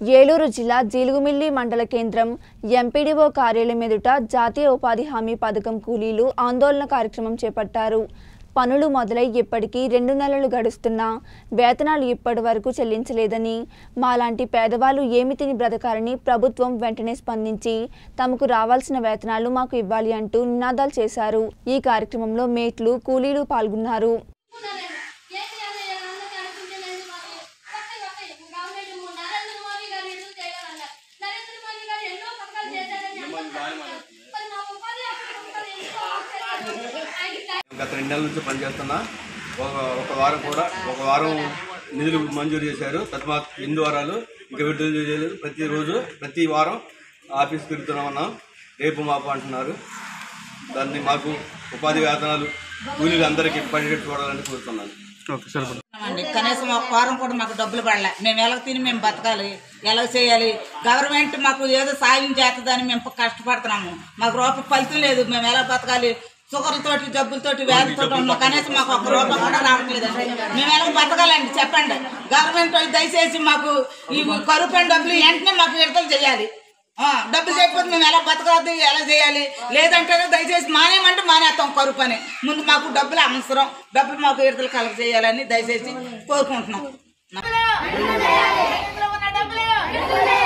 ఏలూరు జిల్లా జీలుగుమిల్లి మండల కేంద్రం ఎంపీడీఓ కార్యాలయం ఎదుట జాతీయ ఉపాధి హామీ పథకం కూలీలు ఆందోళన కార్యక్రమం చేపట్టారు పనులు మొదలై ఇప్పటికీ రెండు నెలలు గడుస్తున్నా వేతనాలు ఇప్పటి వరకు చెల్లించలేదని మాలాంటి పేదవాళ్ళు ఏమి తిని బ్రతకాలని ప్రభుత్వం వెంటనే స్పందించి తమకు రావాల్సిన వేతనాలు మాకు ఇవ్వాలి అంటూ నినాదాలు చేశారు ఈ కార్యక్రమంలో మేట్లు కూలీలు పాల్గొన్నారు గత రెండు నెలల నుంచి పనిచేస్తున్నా ఒక ఒక వారం కూడా ఒక వారం నిధులు మంజూరు చేశారు తద్మాత్ ఎనిమిది వారాలు ఇంకా విడుదల చేయలేదు ప్రతిరోజు ప్రతి వారం ఆఫీస్ తిరుగుతున్నామన్నాం రేపు మాపు అంటున్నారు దాన్ని మాకు ఉపాధి వేతనాలు కూలీలు అందరికీ పనిచేట్టు చూడాలని కోరుతున్నాను ఓకే సరిపడు అండి కనీసం ఒక వారం కూడా మాకు డబ్బులు పడలే మేము ఎలా తిని మేము బతకాలి ఎలా చేయాలి గవర్నమెంట్ మాకు ఏదో సాయం చేస్తుందని మేము కష్టపడుతున్నాము మాకు రూపాయి ఫలితం లేదు మేము ఎలా బతకాలి షుగర్లతోటి జబ్బులతోటి వ్యాధితోటి ఉన్నాం కనీసం మాకు ఒక రూపాయి కూడా రావట్లేదు మేము ఎలా బతకాలండి చెప్పండి గవర్నమెంట్ వాళ్ళు దయచేసి మాకు ఈ కరువు పైన డబ్బులు వెంటనే మాకు విడుదల చేయాలి ఆ, డబ్బులు చేయకపోతే మేము ఎలా బతకద్దు ఎలా చేయాలి లేదంటే దయచేసి మానేమంటే మానేస్తాం కరువు పని ముందు మాకు డబ్బులు అవసరం డబ్బులు మాకు విడుదల కలగ చేయాలని దయచేసి కోరుకుంటున్నాం డబ్బులు ఉన్న డబ్బులు